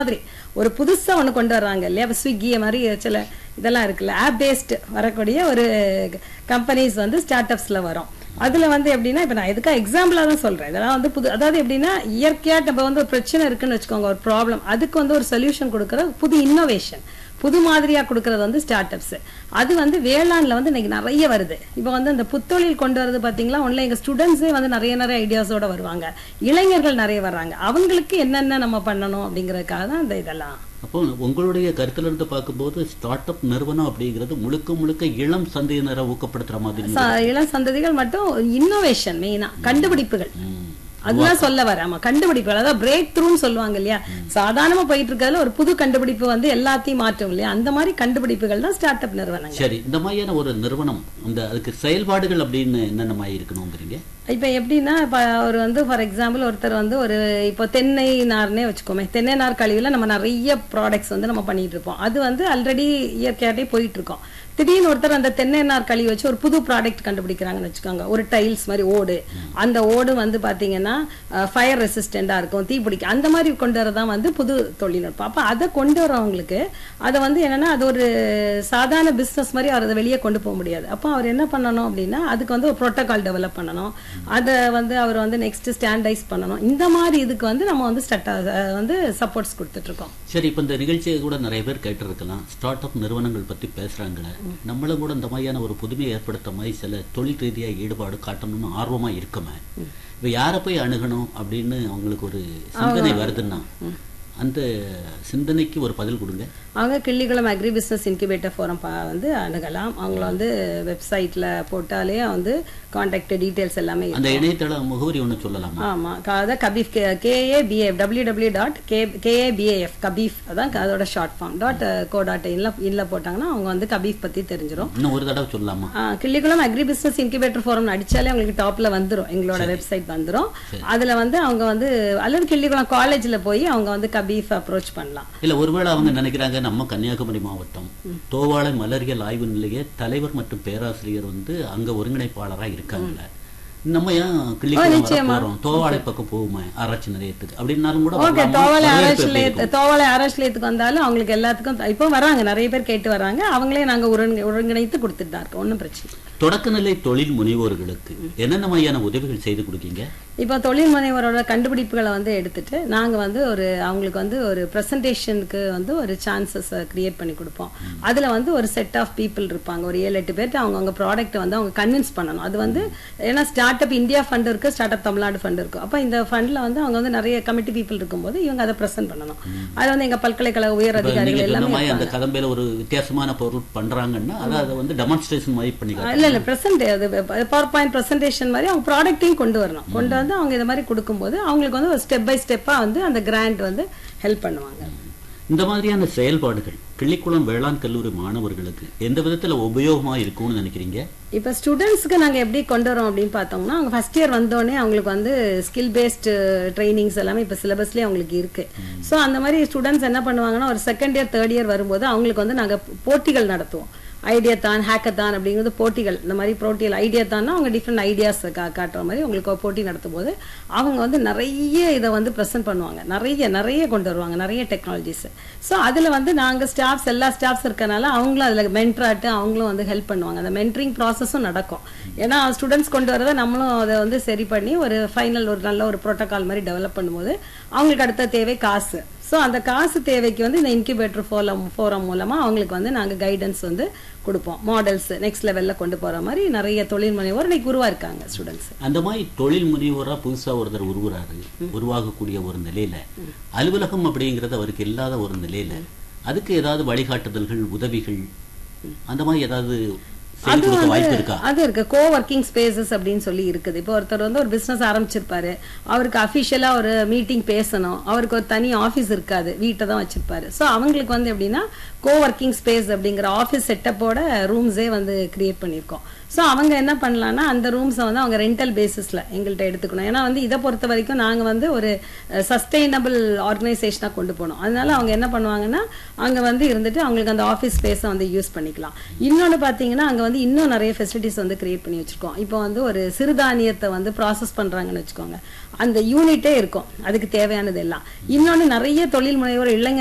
மாதிரி ஒரு புதுசா ஒண்ணு கொண்டு வர்றாங்க இல்லையா இப்ப ஸ்விக்கி மாதிரி சில இதெல்லாம் இருக்குல்ல ஆப் பேஸ்ட் வரக்கூடிய ஒரு கம்பெனிஸ் வந்து ஸ்டார்ட் அப்ஸ்ல வரும் அதுல வந்து எப்படின்னா இப்ப நான் எதுக்கா எக்ஸாம்பிளா தான் சொல்றேன் இதெல்லாம் வந்து புது அதாவது எப்படின்னா இயற்கையா நம்ம வந்து ஒரு பிரச்சனை இருக்குன்னு வச்சுக்கோங்க ஒரு ப்ராப்ளம் அதுக்கு வந்து ஒரு சொல்யூஷன் கொடுக்குற புது இன்னோவேஷன் புது மாதிரியா கொடுக்கறது வந்து ஸ்டார்ட் அப்ஸ் அது வந்து வேளாண்ல வந்து இன்னைக்கு நிறைய வருது இப்போ வந்து இந்த புத்தொழில் கொண்டு வரது பாத்தீங்களா ஒன்ல எங்க ஸ்டூடெண்ட்ஸே வந்து நிறைய நிறைய ஐடியாஸோட வருவாங்க இளைஞர்கள் நிறைய வர்றாங்க அவங்களுக்கு என்னென்ன நம்ம பண்ணணும் அப்படிங்கறதுக்காக தான் இந்த இதெல்லாம் அப்போ உங்களுடைய கருத்துல இருந்து பார்க்கும்போது ஸ்டார்ட் அப் நிறுவனம் அப்படிங்கிறது முழுக்க முழுக்க இளம் சந்தையினரை ஊக்கப்படுத்துற மாதிரி ச- இளம் சந்ததிகள் மட்டும் இன்னோவேஷன் மெயினா கண்டுபிடிப்புகள் அதுதான் சொல்ல வரேன் ஆமா கண்டுபிடிப்புகள் அதாவது பிரேக் த்ரூன்னு சொல்லுவாங்க இல்லையா சாதாரணமா போயிட்டு இருக்கிறதுல ஒரு புது கண்டுபிடிப்பு வந்து எல்லாத்தையும் மாற்றும் இல்லையா அந்த மாதிரி கண்டுபிடிப்புகள் தான் ஸ்டார்ட் அப் நிறுவனங்கள் சரி இந்த மாதிரியான ஒரு நிறுவனம் அந்த அதுக்கு செயல்பாடுகள் அப்படின்னு என்னென்ன மாதிரி இருக்கணுங்கிறீங்க இப்ப எப்படின்னா இப்ப அவர் வந்து ஃபார் எக்ஸாம்பிள் ஒருத்தர் வந்து ஒரு இப்போ தென்னை நார்னே வச்சுக்கோமே தென்னை நார் கழிவுல நம்ம நிறைய ப்ராடக்ட்ஸ் வந்து நம்ம பண்ணிட்டு இருப்போம் அது வந்து ஆல்ரெடி இயற்கையாட்டே போயிட்டு இருக்கோம் திடீர்னு ஒருத்தர் அந்த தென்னை நார் கழிவு வச்சு ஒரு புது ப்ராடக்ட் கண்டுபிடிக்கிறாங்கன்னு வச்சுக்கோங்க ஒரு டைல்ஸ் மாதிரி ஓடு அந்த ஓடு வந்து பாத்தீங்கன்னா ஃபயர் ரெசிஸ்டண்டா இருக்கும் தீப்பிடிக்க அந்த மாதிரி கொண்டு வரதான் வந்து புது தொழில்நுட்பம் அப்ப அதை கொண்டு வரவங்களுக்கு அதை வந்து என்னன்னா அது ஒரு சாதாரண பிசினஸ் மாதிரி அவர் அதை வெளியே கொண்டு போக முடியாது அப்போ அவர் என்ன பண்ணணும் அப்படின்னா அதுக்கு வந்து ஒரு ப்ரோட்டோகால் டெவலப் பண்ணணும் அதை வந்து அவர் வந்து நெக்ஸ்ட் ஸ்டாண்டர்டைஸ் பண்ணணும் இந்த மாதிரி இதுக்கு வந்து நம்ம வந்து ஸ்டட்ட வந்து சப்போர்ட்ஸ் கொடுத்துட்டு இருக்கோம் சரி இப்போ இந்த நிகழ்ச்சியை கூட நிறைய பேர் கேட்டிருக்கலாம் ஸ்டார்ட் அப் நிறுவனங்கள் பத்தி பேசுறாங்களே நம்மளும் கூட இந்த மாதிரியான ஒரு புதுமையை ஏற்படுத்த மாதிரி சில தொழில் ரீதியா ஈடுபாடு காட்டணும்னு ஆர்வமா இருக்குமே இப்ப யாரை போய் அணுகணும் அப்படின்னு அவங்களுக்கு ஒரு சிந்தனை வருதுன்னா அந்த சிந்தனைக்கு ஒரு பதில் கொடுங்க அவங்க Killikulam agri business incubator forum வந்து அணுகலாம் அவங்கள வந்து வெப்சைட்ல போட்டாலே வந்து கான்டாக்ட் டீடைல்ஸ் எல்லாமே அந்த இணையதள முகவரி ஒண்ணு சொல்லலாமா ஆமா க- அதான் KABIF KABIF W W dot K KABIF KABIF அதான் அதோட short form dot co dot இன்ல இன்ல போட்டாங்கன்னா அவங்க வந்து கபீஃப் பத்தி தெரிஞ்சிரும் இன்னும் ஒரு தடவை சொல்லலாமா ஆ, Killikulam agri business incubator forum அடிச்சாலே உங்களுக்கு டாப்ல வந்துரும் எங்களோட வெப்சைட் வந்துரும் அதுல வந்து அவங்க வந்து அல்லது கிள்ளிக்குளம் காலேஜ்ல போய் அவங்க வந்து கபீஃப் அப்ரோச் பண்ணலாம் இல்ல ஒருவேளை அவங்க நினைக்கிறாங்க நம்ம கன்னியாகுமரி மாவட்டம் தோவாளை மலரியல் ஆய்வு நிலைய தலைவர் மற்றும் பேராசிரியர் வந்து அங்க ஒருங்கிணைப்பாளரா இருக்காங்கல்ல நம்ம ஏன் கிள்ளிக்குளம் வர போறோம் தோவாளை பக்கம் போகுமே ஆராய்ச்சி நிலையத்துக்கு அப்படின்னாலும் கூட ஓகே வரலாமா? தோவலை வரவேற்பு ஆராய்ச்சி எப்படி நிலையத்து இருக்கும்? தோவலை ஆராய்ச்சி நிலையத்துக்கு வந்தாலும் அவங்களுக்கு எல்லாத்துக்கும் த- இப்போ வராங்க நிறைய பேர் கேட்டு வராங்க அவங்களே நாங்க ஒருங்கி- ஒருங்கிணைத்து கொடுத்துட்டு தான் இருக்கோம் ஒன்றும் பிரச்சனை இல்லை. தொடக்கநிலை தொழில் முனைவோர்களுக்கு என்னென்ன மாதிரியான உதவிகள் செய்து கொடுக்கீங்க இப்போ தொழில் முனைவரோட கண்டுபிடிப்புகளை வந்து எடுத்துட்டு நாங்க வந்து ஒரு அவங்களுக்கு வந்து ஒரு ப்ரெசன்டேஷனுக்கு வந்து ஒரு சான்சஸ் கிரியேட் பண்ணி கொடுப்போம் அதுல வந்து ஒரு செட் ஆஃப் பீப்புள் இருப்பாங்க ஒரு ஏழு எட்டு பேர்ட்டு அவங்க அவங்க ப்ராடக்ட் வந்து அவங்க கன்வின்ஸ் பண்ணணும் அது வந்து ஏன்னா ஸ்டார்ட் அப் இந்தியா ஃபண்ட் இருக்கு ஸ்டார்ட் அப் தமிழ்நாடு ஃபண்ட் இருக்கு அப்போ இந்த ஃபண்ட்ல வந்து அவங்க வந்து நிறைய கமிட்டி பீப்புள் இருக்கும்போது இவங்க அதை ப்ரெசென்ட் பண்ணணும் அது வந்து எங்க பல்கலைக்கழக உயர் இப்ப நீங்க அதிகாரிகள் சொன்ன எல்லாமே மாதிரி அந்த இருப்பாங்க. கதம்பையில ஒரு வித்தியாசமான பொருள் பண்றாங்கன்னா அதை அதை வந்து டெமான்ஸ்ட்ரேஷன் மாதிரி பண்ணி இல்ல இல்ல பிரசன்ட் அது பவர் பாயிண்ட் பிரசன்டேஷன் மாதிரி அவங்க ப்ராடக்ட்டையும் கொண்டு வரணும் கொண்டு வந்து அவங்க இந்த மாதிரி கொடுக்கும்போது அவங்களுக்கு வந்து ஒரு ஸ்டெப் பை ஸ்டெப்பா வந்து அந்த கிராண்ட் வந்து ஹெல்ப் பண்ணுவாங்க இந்த மாதிரியான செயல்பாடுகள் கிள்ளிக்குளம் வேளாண் கல்லூரி மாணவர்களுக்கு எந்த விதத்துல உபயோகமா இருக்கும்னு நினைக்கிறீங்க இப்போ ஸ்டூடெண்ட்ஸ்க்கு நாங்க எப்படி கொண்டு வரோம் அப்படின்னு பார்த்தோம்னா அவங்க ஃபர்ஸ்ட் இயர் வந்தோடனே அவங்களுக்கு வந்து ஸ்கில் பேஸ்டு ட்ரைனிங்ஸ் எல்லாமே இப்போ சிலபஸ்லேயே அவங்களுக்கு இருக்கு ஸோ அந்த மாதிரி ஸ்டூடெண்ட்ஸ் என்ன பண்ணுவாங்கன்னா ஒரு செகண்ட் இயர் தேர்ட் இயர் வரும்போது அவங்களுக்கு வந்து நாங்க போட்டிகள் நடத்துவோம் ஐடியா தான் ஹேக்கத்தான் அப்படிங்கிறது போட்டிகள் இந்த மாதிரி போட்டிகள் ஐடியா தான்னா அவங்க டிஃப்ரெண்ட் ஐடியாஸ் கா காட்டுற மாதிரி உங்களுக்கு ஒரு போட்டி நடத்தும் போது அவங்க வந்து நிறைய இதை வந்து ப்ரெசென்ட் பண்ணுவாங்க நிறைய நிறைய கொண்டு வருவாங்க நிறைய டெக்னாலஜிஸ் ஸோ அதில் வந்து நாங்கள் ஸ்டாஃப்ஸ் எல்லா ஸ்டாஃப்ஸ் இருக்கனால அவங்களும் அதில் மென்ட்ராட்டு அவங்களும் வந்து ஹெல்ப் பண்ணுவாங்க அந்த மென்டரிங் ப்ராசஸும் நடக்கும் ஏன்னா ஸ்டூடெண்ட்ஸ் கொண்டு வரதை நம்மளும் அதை வந்து சரி பண்ணி ஒரு ஃபைனல் ஒரு நல்ல ஒரு ப்ரோட்டோகால் மாதிரி டெவலப் பண்ணும்போது அவங்களுக்கு அடுத்த தேவை காசு ஸோ அந்த காசு தேவைக்கு வந்து இந்த இன்குபேட்டர் ஃபோரம் ஃபோரம் மூலமா அவங்களுக்கு வந்து நாங்க கைடன்ஸ் வந்து கொடுப்போம் மாடல்ஸ் நெக்ஸ்ட் லெவல்ல கொண்டு போற மாதிரி நிறைய தொழில் முனைவோர் இன்னைக்கு உருவாயிருக்காங்க ஸ்டூடெண்ட்ஸ் அந்த மாதிரி தொழில் முனைவோரா புதுசா ஒருத்தர் உருவுறாரு உருவாகக்கூடிய ஒரு நிலையில அலுவலகம் அப்படிங்கிறது அவருக்கு இல்லாத ஒரு நிலையில அதுக்கு ஏதாவது வழிகாட்டுதல்கள் உதவிகள் அந்த மாதிரி ஏதாவது செய்து அது கொடுக்க வாய்ப்பு வந்து இருக்கா அது இருக்கு கோ ஒர்க்கிங் ஸ்பேசஸ் அப்படின்னு சொல்லி இருக்குது இப்போ ஒருத்தர் வந்து ஒரு பிசினஸ் ஆரம்பிச்சிருப்பாரு அவருக்கு அஃபிஷியலா ஒரு மீட்டிங் பேசணும் அவருக்கு ஒரு தனி ஆஃபீஸ் இருக்காது வீட்டை தான் வச்சிருப்பாரு ஸோ அவங்களுக்கு வந்து எப்படின்னா கோ ஒர்க்கிங் ஸ்பேஸ் அப்படிங்கிற ஆஃபீஸ் செட்டப்போட ரூம்ஸே வந்து கிரியேட் பண்ணியிருக்கோம் ஸோ அவங்க என்ன பண்ணலாம்னா அந்த ரூம்ஸை வந்து அவங்க ரெண்டல் பேசிஸ்ல எங்கள்கிட்ட எடுத்துக்கணும் ஏன்னா வந்து இதை பொறுத்த வரைக்கும் நாங்க வந்து ஒரு சஸ்டைனபிள் ஆர்கனைசேஷனாக கொண்டு போனோம் அதனால அவங்க என்ன பண்ணுவாங்கன்னா அங்க வந்து இருந்துட்டு அவங்களுக்கு அந்த ஆஃபீஸ் ஸ்பேஸை வந்து யூஸ் பண்ணிக்கலாம் இன்னொன்னு பார்த்தீங்கன்னா அங்க வந்து இன்னும் நிறைய ஃபெசிலிட்டிஸ் வந்து கிரியேட் பண்ணி வச்சிருக்கோம் இப்போ வந்து ஒரு சிறுதானியத்தை வந்து ப்ராசஸ் பண்றாங்கன்னு வச்சுக்கோங்க அந்த யூனிட்டே இருக்கும் அதுக்கு தேவையானது எல்லாம் இன்னொன்னு நிறைய தொழில் முனைவோர் இளைஞர்